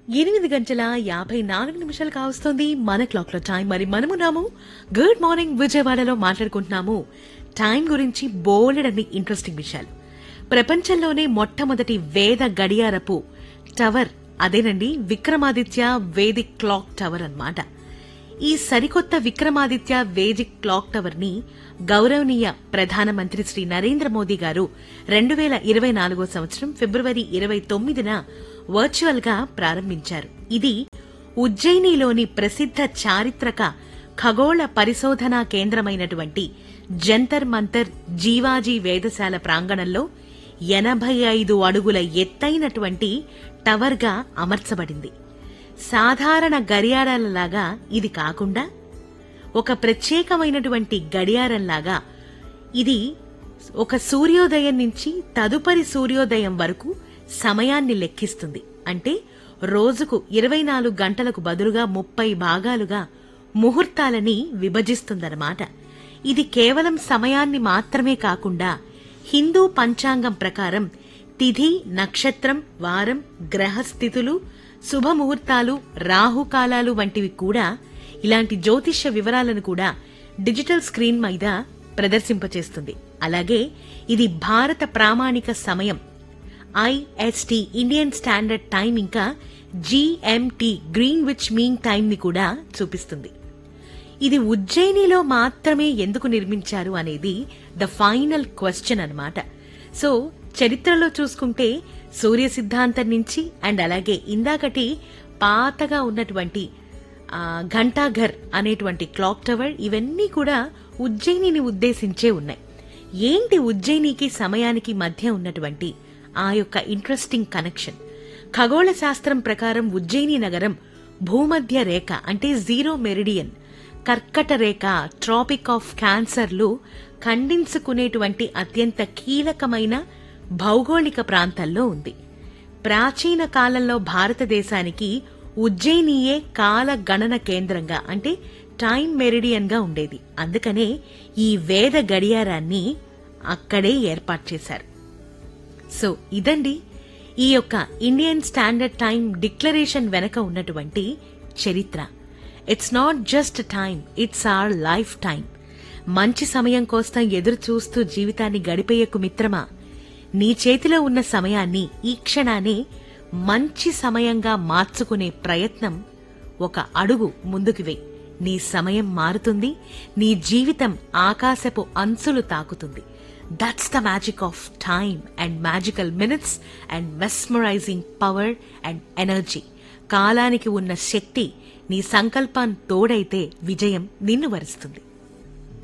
ఎనిమిది గంటల యాభై నాలుగు నిమిషాలు కావస్తోంది మన క్లాక్ లో టైం మరి మనమున్నాము గుడ్ మార్నింగ్ విజయవాడలో మాట్లాడుకుంటున్నాము టైం గురించి బోలెడన్ని ఇంట్రెస్టింగ్ విషయాలు ప్రపంచంలోనే మొట్టమొదటి వేద గడియారపు టవర్ అదేనండి విక్రమాదిత్య వేదిక్ క్లాక్ టవర్ అన్నమాట ఈ సరికొత్త విక్రమాదిత్య వేదిక్ క్లాక్ టవర్ ని గౌరవనీయ ప్రధానమంత్రి శ్రీ నరేంద్ర మోదీ గారు రెండు వేల ఇరవై నాలుగో సంవత్సరం ఫిబ్రవరి ఇరవై తొమ్మిదిన వర్చువల్ గా ప్రారంభించారు ఇది ఉజ్జయినిలోని ప్రసిద్ధ చారిత్రక ఖగోళ పరిశోధనా కేంద్రమైనటువంటి జంతర్ మంతర్ జీవాజీ వేదశాల ప్రాంగణంలో ఎనభై ఐదు అడుగుల ఎత్తైనటువంటి టవర్గా అమర్చబడింది సాధారణ గడియారాలలాగా ఇది కాకుండా ఒక ప్రత్యేకమైనటువంటి గడియారంలాగా ఇది ఒక సూర్యోదయం నుంచి తదుపరి సూర్యోదయం వరకు సమయాన్ని లెక్కిస్తుంది అంటే రోజుకు ఇరవై నాలుగు గంటలకు బదులుగా ముప్పై భాగాలుగా ముహూర్తాలని విభజిస్తుందన్నమాట ఇది కేవలం సమయాన్ని మాత్రమే కాకుండా హిందూ పంచాంగం ప్రకారం తిథి నక్షత్రం వారం గ్రహస్థితులు శుభముహూర్తాలు రాహుకాలాలు వంటివి కూడా ఇలాంటి జ్యోతిష్య వివరాలను కూడా డిజిటల్ స్క్రీన్ మీద ప్రదర్శింపచేస్తుంది అలాగే ఇది భారత ప్రామాణిక సమయం ఐఎస్టీ ఇండియన్ స్టాండర్డ్ టైం ఇంకా GMT Greenwich mean time ని కూడా చూపిస్తుంది ఇది ఉజ్జయినిలో మాత్రమే ఎందుకు నిర్మించారు అనేది ద ఫైనల్ క్వశ్చన్ అన్నమాట సో చరిత్రలో చూసుకుంటే సూర్య సిద్ధాంతం నుంచి అండ్ అలాగే ఇందాకటి పాతగా ఉన్నటువంటి ఆ, ఘంటాఘర్ అనేటువంటి క్లాక్ టవర్ ఇవన్నీ కూడా ఉజ్జయినిని ఉద్దేశించే ఉన్నాయి ఏంటి ఉజ్జయినికి సమయానికి మధ్య ఉన్నటువంటి ఆ యొక్క ఇంట్రెస్టింగ్ కనెక్షన్ ఖగోళ శాస్త్రం ప్రకారం ఉజ్జయిని నగరం భూమధ్య రేఖ అంటే జీరో మెరిడియన్ కర్కట రేఖ ట్రాపిక్ ఆఫ్ క్యాన్సర్లు ఖండించుకునేటువంటి అత్యంత కీలకమైన భౌగోళిక ప్రాంతంలో ఉంది ప్రాచీన కాలంలో భారతదేశానికి ఉజ్జయినియే కాల గణన కేంద్రంగా అంటే టైం మెరిడియన్ గా ఉండేది అందుకనే ఈ వేద గడియారాన్ని అక్కడే ఏర్పాటు చేశారు సో ఇదండి ఈ యొక్క ఇండియన్ స్టాండర్డ్ టైం డిక్లరేషన్ వెనక ఉన్నటువంటి చరిత్ర it's not just time it's our life time మంచి సమయం కోసం ఎదురు చూస్తూ జీవితాన్ని గడిపేయకు మిత్రమా నీ చేతిలో ఉన్న సమయాన్ని ఈ క్షణాన్ని మంచి సమయంగా మార్చుకునే ప్రయత్నం ఒక అడుగు ముందుకు వెయ్ నీ సమయం మారుతుంది నీ జీవితం ఆకాశపు అంచులు తాకుతుంది that's the magic of time and magical minutes and mesmerising power and energy కాలానికి ఉన్న శక్తి నీ సంకల్పం తోడైతే విజయం నిన్ను వరిస్తుంది